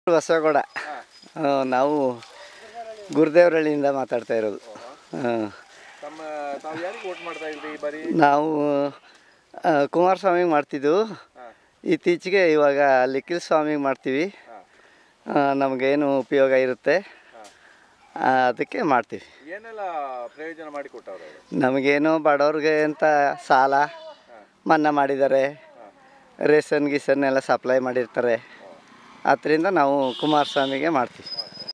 ಬಸವಗೌಡ ಆ, ನಾವು ಗುರುದೇವರಳ್ಳಿಯಿಂದ ಮಾತಾಡ್ತಾ ಇರೋದು ಆ, ತಮ್ಮ ತಾವು ಯಾರಿಗೆ ವೋಟ್ ಮಾಡ್ತಾ ಇದ್ರಿ ಈ ಬಾರಿ ನಾವು ಆ, ಕುಮಾರಸ್ವಾಮಿಗೆ ಮಾಡ್ತಿದ್ದೆವು ಇತ್ತೀಚೆಗೆ ಇವಾಗ ಲಿಖಿಲ್ ಸ್ವಾಮಿಗೆ ಮಾಡ್ತೀವಿ ಆ, ನಮಗೇನು ಉಪಯೋಗ ಇರುತ್ತೆ ಆ, ಅದಕ್ಕೆ ಮಾಡ್ತೀವಿ ಏನೆಲ್ಲ ಪ್ರಯೋಜನ ಮಾಡಿಕೊಟ್ಟವ್ರು ಅವರು ನಮಗೇನು ಬಡವ್ರಿಗೆ ಅಂತ ಸಾಲ ಮನ್ನಾ ಮಾಡಿದ್ದಾರೆ ರೇಷನ್ ಗೀಸನ್ ಎಲ್ಲ ಸಪ್ಲೈ ಮಾಡಿರ್ತಾರೆ ಅದರಿಂದ ನಾವು ಕುಮಾರಸ್ವಾಮಿಗೆ ಮಾಡ್ತೀವಿ